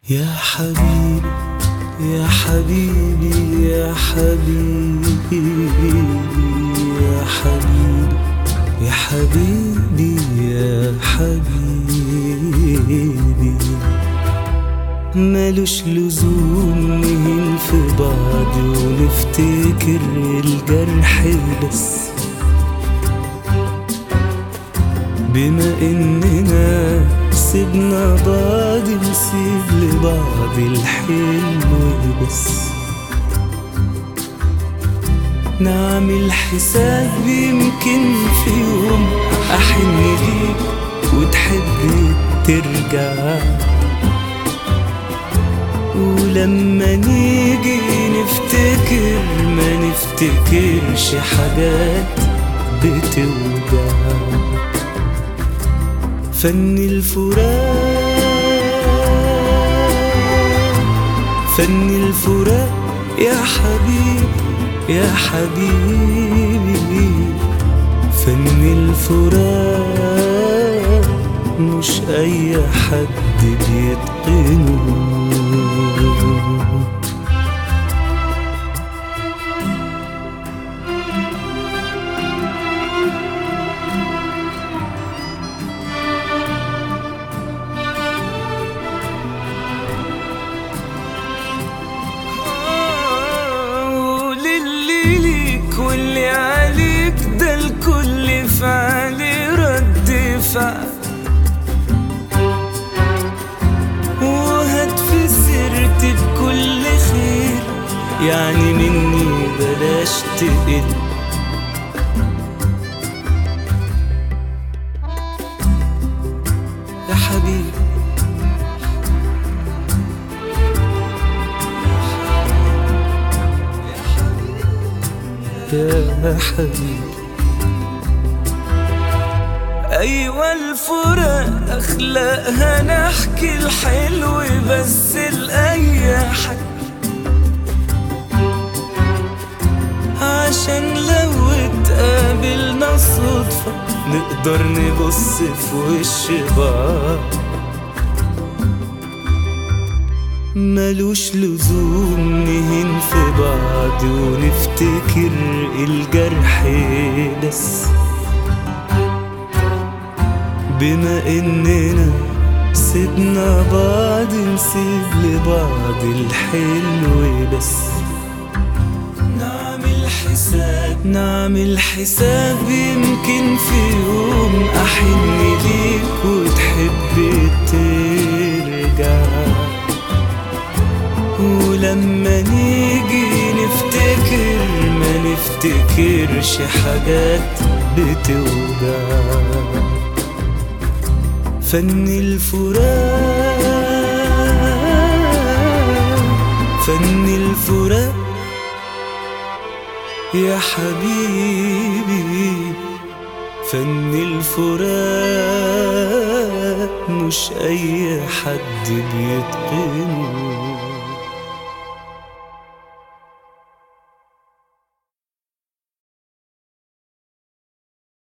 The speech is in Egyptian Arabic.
يا حبيبي يا حبيبي يا حبيبي يا حبيبي يا حبيبي يا حبيبي مالوش لزوم نهين في بعض ونفتكر الجرح بس بما اننا سيبنا بعض نسيب لبعض الحلو بس نعمل حساب يمكن في يوم احن ليك وتحب ترجع ولما نيجي نفتكر ما نفتكرش حاجات بتوجع فن الفراق فن الفراق يا حبيبي يا حبيبي فن الفراق مش اي حد بيتقنه وللي ليك واللي عليك ده الكل فعلي رد فعل وهات في سيرتي بكل خير يعني مني بلاش تقل يا حبيبي يا حبيبي أيوة الفراق أخلاقها نحكي الحلو بس لأي حد عشان لو اتقابلنا صدفة نقدر نبص في وش بعض ملوش لزوم نهين في بعض ونفتكر الجرح بس بما اننا سيبنا بعض نسيب لبعض الحلو بس نعمل حساب نعمل حساب يمكن في يوم احن ليك وتحب ترجع ولما نيجي نفتكر ما نفتكرش حاجات بتوجع فن الفراق فن الفراق يا حبيبي فن الفراق مش اي حد بيتقنه